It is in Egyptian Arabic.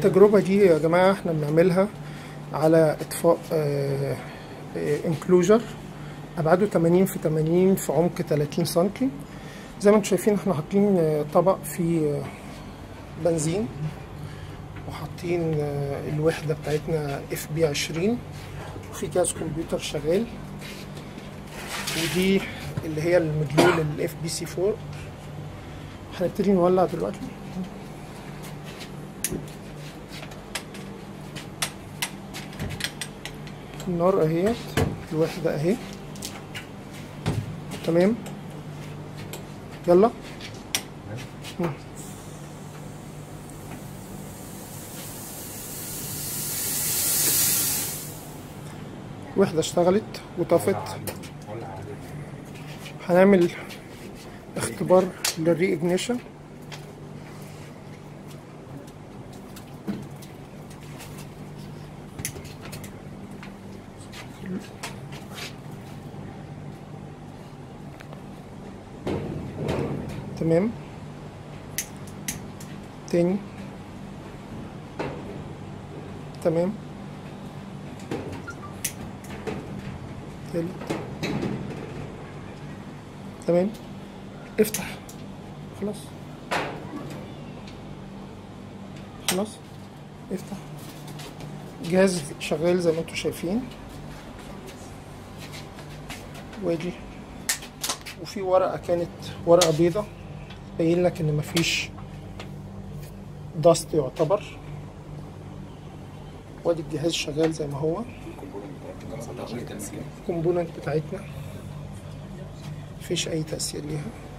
التجربة دي يا جماعة احنا بنعملها على اطفاء انكلوجر ابعاده 80 في 80 في عمق 30 سنتي زي ما انتم شايفين احنا حاطين آه، طبق فيه آه، بنزين وحاطين آه، الوحدة بتاعتنا اف بي 20 وفي جهاز كمبيوتر شغال ودي اللي هي المدلول الاف بي سي 4 هنبتدي نولع دلوقتي النار اهيت الوحدة اهي تمام يلا مم. وحدة اشتغلت وطفت هنعمل اختبار للري اجنيشن تمام تاني تمام تالت تمام افتح خلاص خلاص افتح جهاز شغال زي ما انتم شايفين وادي وفي ورقة كانت ورقة بيضة باين لك ان مفيش داست يعتبر وادي الجهاز شغال زي ما هو الكومبوننت بتاعتنا مفيش اي تأثير ليها